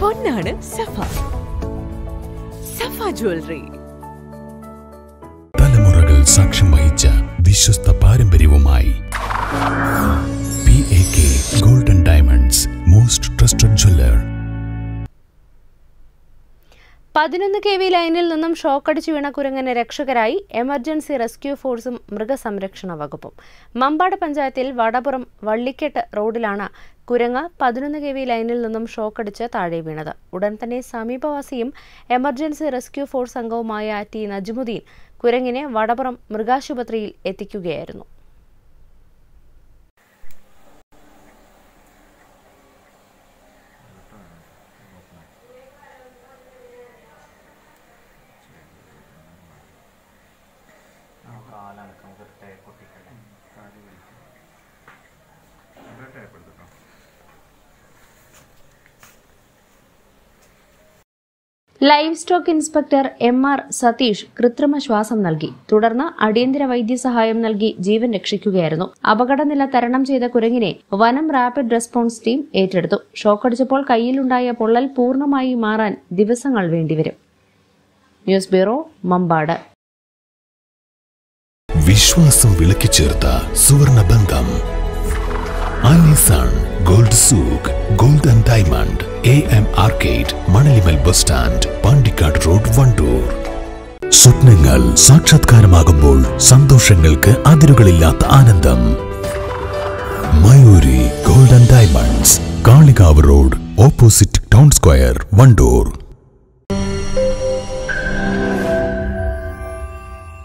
പൊന്നാണ് സഫ സഫ jewellery തലമുറകൾ സാക്ഷ്യം വഹിച്ച വിശ്വസ്ത പാരമ്പര്യവുമായി P A K golden diamonds most trusted jeweller പതിനൊന്ന് കെ വി ലൈനിൽ നിന്നും ഷോക്കടിച്ചു വീണ കുരങ്ങനെ രക്ഷകരായി എമർജൻസി റെസ്ക്യൂ ഫോഴ്സും മൃഗസംരക്ഷണ വകുപ്പും മമ്പാട് പഞ്ചായത്തിൽ വടപുറം വള്ളിക്കെട്ട് റോഡിലാണ് കുരങ്ങ് പതിനൊന്ന് കെ വി ലൈനിൽ നിന്നും ഷോക്കടിച്ച് താഴെ വീണത് ഉടൻ തന്നെ സമീപവാസിയും എമർജൻസി റെസ്ക്യൂ ഫോഴ്സ് അംഗവുമായ ടി നജ്മുദ്ദീൻ കുരങ്ങിനെ വടപുറം മൃഗാശുപത്രിയിൽ എത്തിക്കുകയായിരുന്നു livestock inspector M R Satheesh കൃത്രിമ ശ്വാസം നൽകി തുടർന്ന് അടിയന്തര വൈദ്യസഹായം നൽകി ജീവൻ രക്ഷിക്കുകയായിരുന്നു അപകടനില തരണം ചെയ്ത കുരങ്ങിനെ വനം റാപ്പിഡ് റെസ്പോൺസ് ടീം ഏറ്റെടുത്തു ഷോക്കടിച്ചപ്പോൾ കയ്യിലുണ്ടായ പൊള്ളൽ പൂർണ്ണമായി മാറാൻ ദിവസങ്ങൾ വേണ്ടിവരും ന്യൂസ് ബ്യൂറോ മമ്പാട് വിശ്വാസം വിളക്കിച്ചേർത്ത സുവർണ ബന്ധം Alisan gold souk gold and diamond A M arcade Manalimal bus stand Pandikkad road Wandoor സ്വപ്നങ്ങൾ സാക്ഷാത്കാരമാകുമ്പോൾ സന്തോഷങ്ങൾക്ക് അതിരുകളില്ലാത്ത ആനന്ദം Mayoori gold and diamonds Kalikavu road opposite town square Wandoor